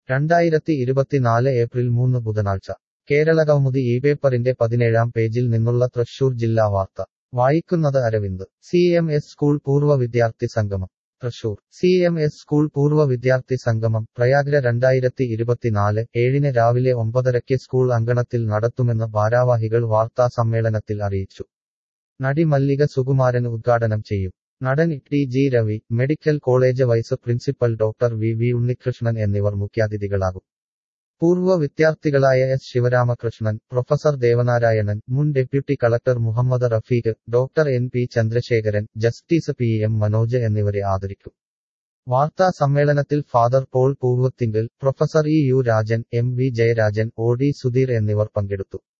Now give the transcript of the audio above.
രണ്ടായിരത്തി ഇരുപത്തിനാല് ഏപ്രിൽ മൂന്ന് ബുധനാഴ്ച കേരളകൗമുദി ഈ പേപ്പറിന്റെ പതിനേഴാം പേജിൽ നിന്നുള്ള തൃശൂർ ജില്ലാ വാർത്ത വായിക്കുന്നത് Aravind C M S school പൂർവ്വ വിദ്യാർത്ഥി സംഗമം Thrissur C M S school പൂർവ്വ വിദ്യാർത്ഥി സംഗമം പ്രയാഗ്ര രണ്ടായിരത്തി ഇരുപത്തിനാല് ഏഴിന് രാവിലെ ഒമ്പതരയ്ക്ക് സ്കൂൾ അങ്കണത്തിൽ നടത്തുമെന്ന് ഭാരാവാഹികൾ വാർത്താ സമ്മേളനത്തിൽ അറിയിച്ചു നടി മല്ലിക സുകുമാരൻ ഉദ്ഘാടനം ചെയ്യും നടൻ T G Ravi medical college vice principal doctor V V Unnikrishnan എന്നിവർ മുഖ്യാതിഥികളാകും പൂർവ്വ വിദ്യാർത്ഥികളായ എസ് ശിവരാമകൃഷ്ണൻ പ്രൊഫസർ ദേവനാരായണൻ മുൻ deputy collector Muhammad Rafeeq doctor N P Chandrasekharan justice P M Manoj എന്നിവരെ ആദരിക്കും വാർത്താ സമ്മേളനത്തിൽ father Paul Poovathingal professor E U Rajan M V Jayarajan O D Sudheer എന്നിവർ പങ്കെടുത്തു